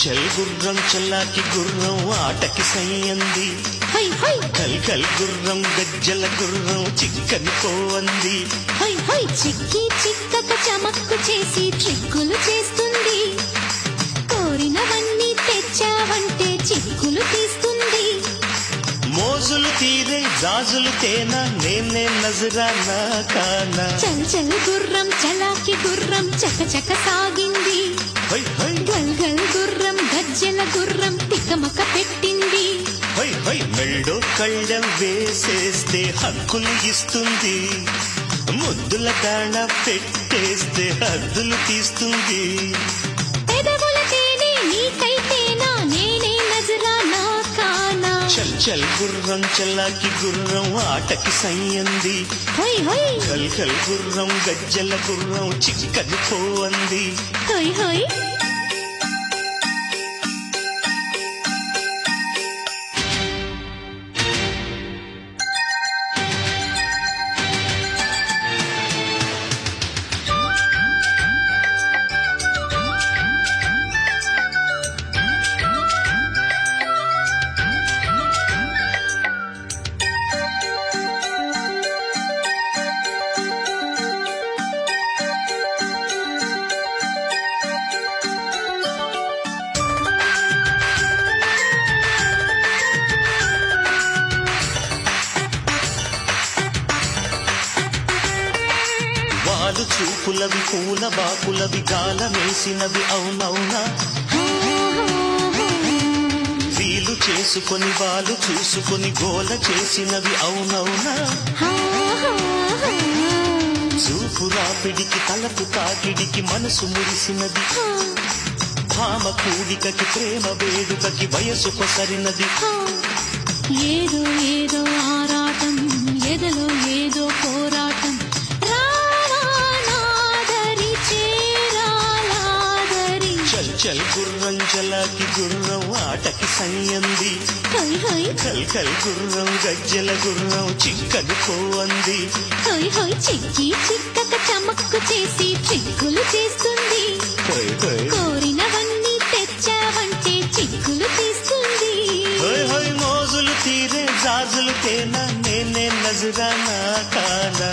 చల్ గుర్రం చల్లాకి గుర్రం ఆటకి సయ్యంది హై హై కల్ కల్ గుర్రం గజ్జల గుర్రం చిక్కని పోవంది హై హై చిక్కి చిక్కక చమక్కు చేసి ట్రిక్కులు చేస్తుంది కోరినవన్నీ తెచ్చావంటే చిక్కులు తీస్తుంది మోజులు తీరే జాజులు తేనా నేనే నజరానా కానా చల్ చల్ గుర్రం చలాకి గుర్రం చక చక సాగింది హై హై గల్ గల్ గుర్రం గజ్జల గుర్రం తికమక పెట్టింది హై హై మెళ్ళో కళ్ళెం వేసేస్తే హక్కులు ఇస్తుంది ముద్దుల దాణ పెట్టేస్తే హద్దులు తీస్తుంది పెదవుల తేనె నీకైతేనా నేనే నజరానా కానా చల్ చల్ గుర్రం చల్లాకి గుర్రం ఆటకి సయ్యంది హై హై కల్ కల్ గుర్రం గజ్జల గుర్రం చిక్కని పోవంది హై హై వాలు చూపులవి పూల బాకులవి గాలమేసినవి అవునవునా వీలు చేసుకొని వాళ్ళు చూసుకొని గోల చేసినవి అవునవునా చూపు రాపిడికి తలపు తాకిడికి మనసు మురిసినది భామ కూడికకి ప్రేమ వేడుకకి వయసు కొసరినది ఏదో ఏదో ఆరాటం ఎదలో ఏదో పోరాటం రావానాదరి చేరాలాదరి చల్ చల్ గుర్రం చలాకి గుర్రం ఆటకి సయ్యంది హై హై కల్ కల్ గుర్రం గజ్జల గుర్రం చిక్కని పోవంది హై హై చిక్కి చిక్కక చమక్కు చేసి చిక్కులు చేస్తుంది హై హై కోరినవన్నీ తెచ్చావంటే చిక్కులు తీస్తుంది హోయ్ హోయ్ మోజులు తీరే జాజులు తేనా నేనే నజరానా కానా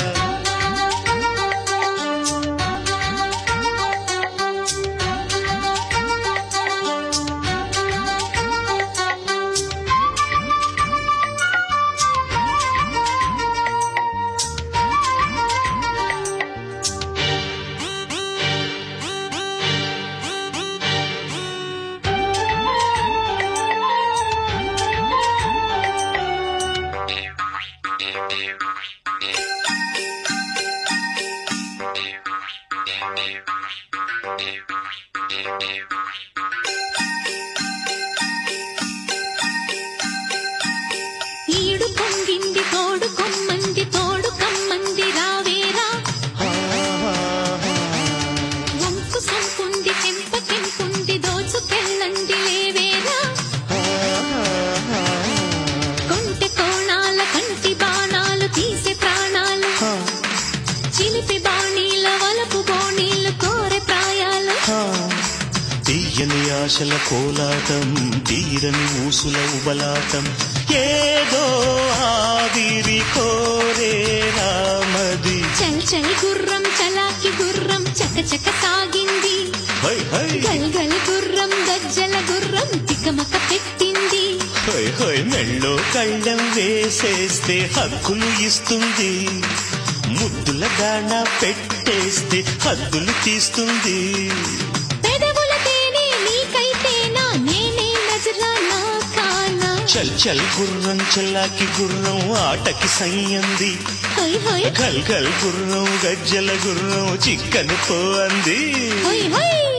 ఈడు పొంగింది తోడు కొమ్మంది తోడు కమ్మంది రావేరా వంపు సంపుంది చెంప కెంపుంది దోచుకెళ్ళండి లేవేరా కొంటె కోణాల కంటి బాణాలు తీసే ప్రాణాలు చిలిపి బాణీల వలపు బోణీలు కోరె ప్రాయాలు తీయని ఆశల కోలాటం తీరని ఊసుల ఉబలాటం ఏదో ఆవిరి కోరే రామది చల్ చల్ గుర్రం చలాకి గుర్రం చక చక సాగింది హై హై గల్ గల్ గుర్రం గజ్జల గుర్రం తికమక పెట్టింది హై హై మెళ్ళో కళ్ళెం వేసేస్తే హక్కులు ఇస్తుంది ముద్దుల దాణ పెట్టేస్తే హద్దులు తీస్తుంది పెదవుల తేనె నీకైతేనా నేనే నజరానా కానా చల్ చల్ గుర్రం చల్లాకి గుర్రం ఆటకి సయ్యంది హై హై కల్ కల్ గుర్రం గజ్జల గుర్రం చిక్కని పోంది హై హై